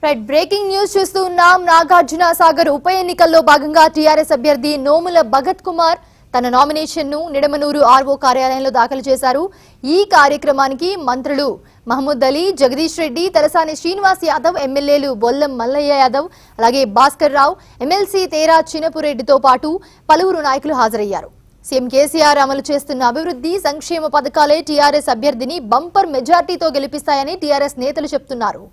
right breaking news చూస్తూ ఉన్నాం నాగార్జున సాగర్ ఉప ఎన్నికల్లో భాగంగా టీఆర్ఎస్ అభ్యర్థి నోముల భగత్ కుమార్ తన నామినేషన్ ను నిడమనూరు ఆర్వో కార్యాలయంలో దాఖలు చేశారు ఈ కార్యక్రమానికి మంత్రులు మహమూద్ అలీ జగదీష్ రెడ్డి తలసాని శ్రీనివాస్ యాదవ్ ఎమ్మెల్యేలు బొల్లం మల్లయ్య యాదవ్ అలాగే భాస్కర్ రావు ఎమ్మెల్సీ తేరా చినపురెడ్డితో పాటు పలువురు నాయకులు హాజరయ్యారు సీఎం కేసీఆర్ అమలు చేస్తున్న అభివృద్ధి సంక్షేమ పథకాలే టీఆర్ఎస్ అభ్యర్థిని బంపర్ మెజార్టీతో గెలిపిస్తాయని టీఆర్ఎస్ నేతలు చెప్తున్నారు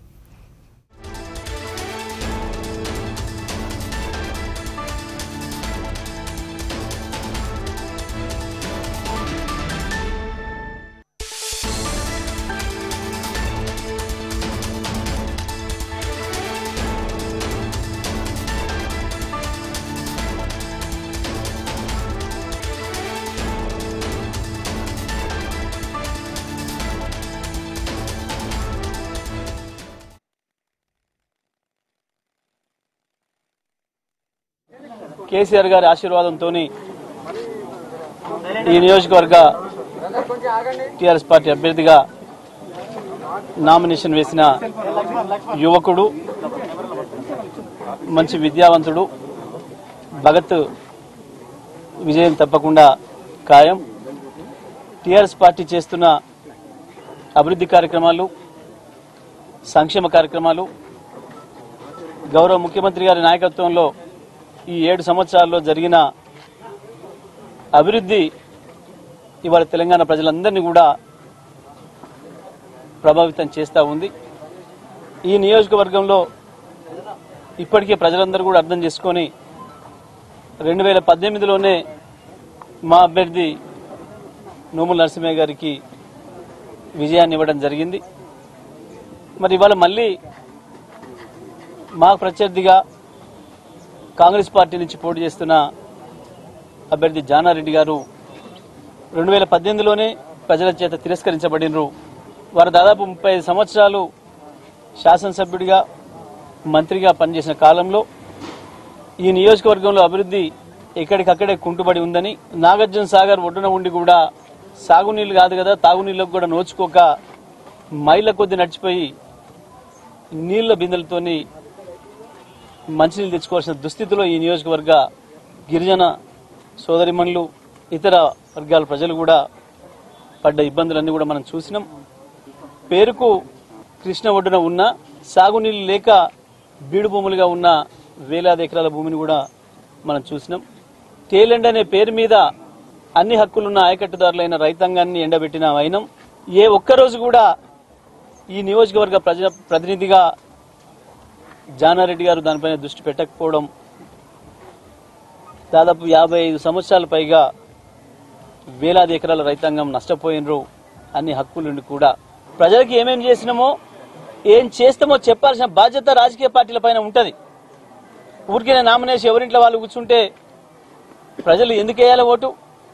కేసీఆర్ గారి ఆశీర్వాదంతో ఈ నియోజకవర్గ టిఆర్ఎస్ పార్టీ అభ్యర్థిగా నామినేషన్ వేసిన యువకుడు మంచి విద్యావంతుడు భగత్ విజయం తప్పకుండా ఖాయం టిఆర్ఎస్ పార్టీ చేస్తున్న అభివృద్ధి కార్యక్రమాలు సంక్షేమ కార్యక్రమాలు గౌరవ ముఖ్యమంత్రి గారి నాయకత్వంలో ఈ ఏడు సంవత్సరాల్లో జరిగిన అభివృద్ధి ఇవాళ తెలంగాణ ప్రజలందరినీ కూడా ప్రభావితం చేస్తూ ఉంది ఈ నియోజకవర్గంలో ఇప్పటికే ప్రజలందరూ కూడా అర్థం చేసుకొని రెండు వేల పద్దెనిమిదిలోనే మా అభ్యర్థి నోముల నరసింహయ్య గారికి విజయాన్ని ఇవ్వడం జరిగింది మరి ఇవాళ మళ్ళీ మాకు ప్రత్యర్థిగా కాంగ్రెస్ పార్టీ నుంచి పోటీ చేస్తున్న అభ్యర్థి జానారెడ్డి గారు రెండు వేల పద్దెనిమిదిలోనే ప్రజల చేత తిరస్కరించబడినరు వారు దాదాపు ముప్పై ఐదు సంవత్సరాలు శాసనసభ్యుడిగా మంత్రిగా పనిచేసిన కాలంలో ఈ నియోజకవర్గంలో అభివృద్ధి ఎక్కడికక్కడే కుంటుబడి ఉందని నాగార్జున సాగర్ ఒడ్డున ఉండి కూడా సాగునీళ్లు కాదు కదా తాగునీళ్ళకు కూడా నోచుకోక మైళ్ళ కొద్ది నడిచిపోయి నీళ్ల బిందెలతోని మంచినీళ్ళు తెచ్చుకోవాల్సిన దుస్థితిలో ఈ నియోజకవర్గ గిరిజన సోదరిమణులు ఇతర వర్గాల ప్రజలు కూడా పడ్డ ఇబ్బందులన్నీ కూడా మనం చూసినాం పేరుకు కృష్ణ ఒడ్డున ఉన్న సాగునీళ్ళు లేక బీడు భూములుగా ఉన్న వేలాది ఎకరాల భూమిని కూడా మనం చూసినాం టేలెండ్ అనే పేరు మీద అన్ని హక్కులున్న ఆయకట్టుదారులైన రైతాంగాన్ని ఎండబెట్టిన వైనం ఏ ఒక్కరోజు కూడా ఈ నియోజకవర్గ ప్రజ ప్రతినిధిగా జానారెడ్డి గారు దానిపైన దృష్టి పెట్టకపోవడం దాదాపు యాభై ఐదు సంవత్సరాల పైగా వేలాది ఎకరాల రైతాంగం నష్టపోయినరు అన్ని హక్కులుండి కూడా ప్రజలకు ఏమేం చేసినామో ఏం చేస్తామో చెప్పాల్సిన బాధ్యత రాజకీయ పార్టీల పైన ఉంటది ఊరికే నామినేషన్ ఎవరింట్లో వాళ్ళు కూర్చుంటే ప్రజలు ఎందుకు వేయాలి ఓటు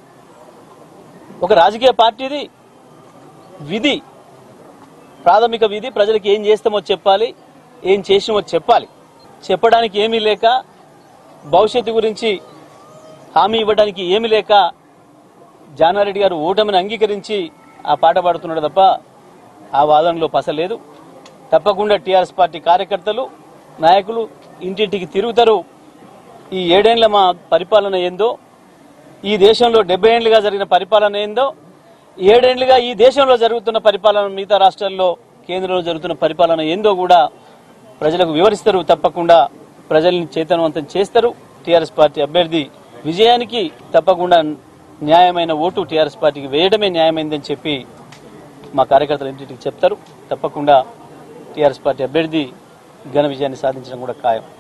ఒక రాజకీయ పార్టీది విధి ప్రాథమిక విధి ప్రజలకు ఏం చేస్తామో చెప్పాలి ఏం చేసినామో చెప్పాలి చెప్పడానికి ఏమీ లేక భవిష్యత్తు గురించి హామీ ఇవ్వడానికి ఏమీ లేక జానారెడ్డి గారు ఓటమిని అంగీకరించి ఆ పాట పాడుతున్నాడు తప్ప ఆ వాదనలో పసలేదు తప్పకుండా టీఆర్ఎస్ పార్టీ కార్యకర్తలు నాయకులు ఇంటింటికి తిరుగుతారు ఈ ఏడేండ్ల మా పరిపాలన ఏందో ఈ దేశంలో డెబ్బై ఏళ్లుగా జరిగిన పరిపాలన ఏందో ఏడేండ్లుగా ఈ దేశంలో జరుగుతున్న పరిపాలన మిగతా రాష్ట్రాల్లో కేంద్రంలో జరుగుతున్న పరిపాలన ఏందో కూడా ప్రజలకు వివరిస్తారు తప్పకుండా ప్రజల్ని చైతన్యవంతం చేస్తారు టీఆర్ఎస్ పార్టీ అభ్యర్థి విజయానికి తప్పకుండా న్యాయమైన ఓటు టీఆర్ఎస్ పార్టీకి వేయడమే న్యాయమైందని చెప్పి మా కార్యకర్తలు ఇంటికి చెప్తారు తప్పకుండా టీఆర్ఎస్ పార్టీ అభ్యర్థి ఘన విజయాన్ని సాధించడం కూడా ఖాయం